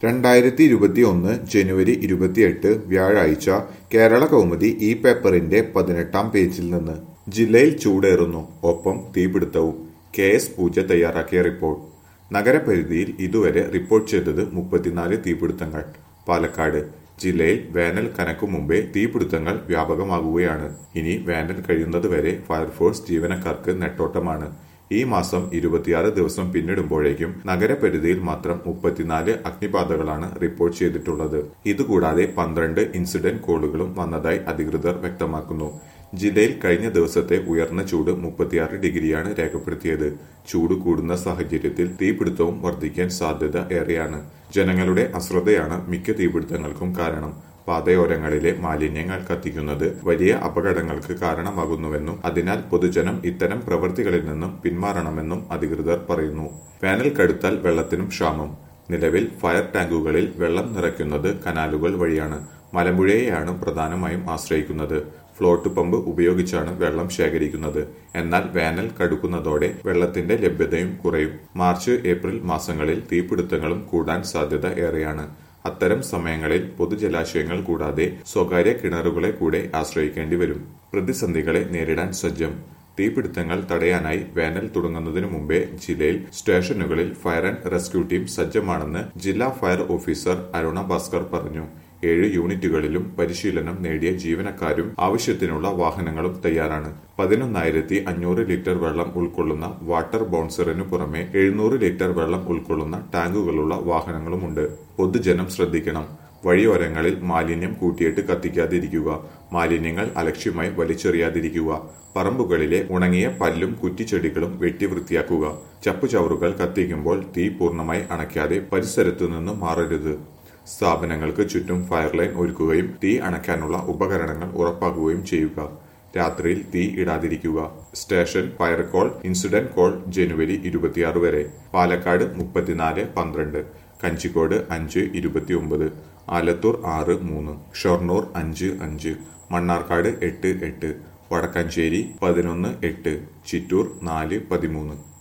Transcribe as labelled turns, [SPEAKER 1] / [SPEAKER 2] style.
[SPEAKER 1] രണ്ടായിരത്തി ഇരുപത്തിയൊന്ന് ജനുവരി ഇരുപത്തിയെട്ട് വ്യാഴാഴ്ച കേരള കൗമുദി ഈ പേപ്പറിന്റെ പതിനെട്ടാം പേജിൽ നിന്ന് ജില്ലയിൽ ചൂടേറുന്നു ഒപ്പം തീപിടുത്തവും കെ എസ് പൂജ തയ്യാറാക്കിയ റിപ്പോർട്ട് നഗരപരിധിയിൽ ഇതുവരെ റിപ്പോർട്ട് ചെയ്തത് മുപ്പത്തിനാല് തീപിടുത്തങ്ങൾ പാലക്കാട് ജില്ലയിൽ വേനൽ കനക്കും മുമ്പേ തീപിടുത്തങ്ങൾ വ്യാപകമാകുകയാണ് ഇനി വേനൽ കഴിയുന്നതുവരെ ഫയർഫോഴ്സ് ജീവനക്കാർക്ക് നെട്ടോട്ടമാണ് ഈ മാസം ഇരുപത്തിയാറ് ദിവസം പിന്നിടുമ്പോഴേക്കും നഗരപരിധിയിൽ മാത്രം മുപ്പത്തിനാല് അഗ്നിബാധകളാണ് റിപ്പോർട്ട് ചെയ്തിട്ടുള്ളത് ഇതുകൂടാതെ പന്ത്രണ്ട് ഇൻസിഡന്റ് കോളുകളും വന്നതായി അധികൃതർ വ്യക്തമാക്കുന്നു ജില്ലയിൽ കഴിഞ്ഞ ദിവസത്തെ ഉയർന്ന ചൂട് മുപ്പത്തിയാറ് ഡിഗ്രിയാണ് രേഖപ്പെടുത്തിയത് ചൂട് കൂടുന്ന സാഹചര്യത്തിൽ തീപിടുത്തവും വർദ്ധിക്കാൻ സാധ്യത ഏറെയാണ് ജനങ്ങളുടെ അശ്രദ്ധയാണ് മിക്ക തീപിടുത്തങ്ങൾക്കും കാരണം പാതയോരങ്ങളിലെ മാലിന്യങ്ങൾ കത്തിക്കുന്നത് വലിയ അപകടങ്ങൾക്ക് കാരണമാകുന്നുവെന്നും അതിനാൽ പൊതുജനം ഇത്തരം പ്രവൃത്തികളിൽ നിന്നും പിന്മാറണമെന്നും അധികൃതർ പറയുന്നു വേനൽ കടുത്താൽ വെള്ളത്തിനും ക്ഷാമം നിലവിൽ ഫയർ ടാങ്കുകളിൽ വെള്ളം നിറയ്ക്കുന്നത് കനാലുകൾ വഴിയാണ് മലമ്പുഴയെയാണ് പ്രധാനമായും ആശ്രയിക്കുന്നത് ഫ്ലോട്ട് പമ്പ് ഉപയോഗിച്ചാണ് വെള്ളം ശേഖരിക്കുന്നത് എന്നാൽ വേനൽ കടുക്കുന്നതോടെ വെള്ളത്തിന്റെ ലഭ്യതയും കുറയും മാർച്ച് ഏപ്രിൽ മാസങ്ങളിൽ തീപിടുത്തങ്ങളും കൂടാൻ സാധ്യത ഏറെയാണ് അത്തരം സമയങ്ങളിൽ പൊതുജലാശയങ്ങൾ കൂടാതെ സ്വകാര്യ കിണറുകളെ കൂടെ ആശ്രയിക്കേണ്ടി വരും പ്രതിസന്ധികളെ നേരിടാൻ സജ്ജം തീപിടുത്തങ്ങൾ തടയാനായി വേനൽ തുടങ്ങുന്നതിനു മുമ്പേ ജില്ലയിൽ സ്റ്റേഷനുകളിൽ ഫയർ ആൻഡ് റെസ്ക്യൂ ടീം സജ്ജമാണെന്ന് ജില്ലാ ഫയർ ഓഫീസർ അരുണ ഭാസ്കർ പറഞ്ഞു ഏഴ് യൂണിറ്റുകളിലും പരിശീലനം നേടിയ ജീവനക്കാരും ആവശ്യത്തിനുള്ള വാഹനങ്ങളും തയ്യാറാണ് പതിനൊന്നായിരത്തി അഞ്ഞൂറ് ലിറ്റർ വെള്ളം ഉൾക്കൊള്ളുന്ന വാട്ടർ ബൗൺസറിനു പുറമെ എഴുന്നൂറ് ലിറ്റർ വെള്ളം ഉൾക്കൊള്ളുന്ന ടാങ്കുകളുള്ള വാഹനങ്ങളുമുണ്ട് പൊതുജനം ശ്രദ്ധിക്കണം വഴിയോരങ്ങളിൽ മാലിന്യം കൂട്ടിയിട്ട് കത്തിക്കാതിരിക്കുക മാലിന്യങ്ങൾ അലക്ഷ്യമായി വലിച്ചെറിയാതിരിക്കുക പറമ്പുകളിലെ ഉണങ്ങിയ പല്ലും കുറ്റിച്ചെടികളും വെട്ടി വൃത്തിയാക്കുക ചപ്പുചവറുകൾ കത്തിക്കുമ്പോൾ തീ പൂർണ്ണമായി അണയ്ക്കാതെ പരിസരത്തു നിന്ന് മാറരുത് സ്ഥാപനങ്ങൾക്ക് ചുറ്റും ഫയർലൈൻ ഒരുക്കുകയും തീ അണയ്ക്കാനുള്ള ഉപകരണങ്ങൾ ഉറപ്പാക്കുകയും ചെയ്യുക രാത്രിയിൽ തീ ഇടാതിരിക്കുക station fire call incident call ജനുവരി ഇരുപത്തിയാറ് വരെ പാലക്കാട് മുപ്പത്തിനാല് പന്ത്രണ്ട് കഞ്ചിക്കോട് അഞ്ച് ഇരുപത്തിയൊമ്പത് ആലത്തൂർ ആറ് മൂന്ന് ഷൊർണൂർ അഞ്ച് അഞ്ച് മണ്ണാർക്കാട് എട്ട് എട്ട് വടക്കഞ്ചേരി പതിനൊന്ന് എട്ട് ചിറ്റൂർ നാല് പതിമൂന്ന്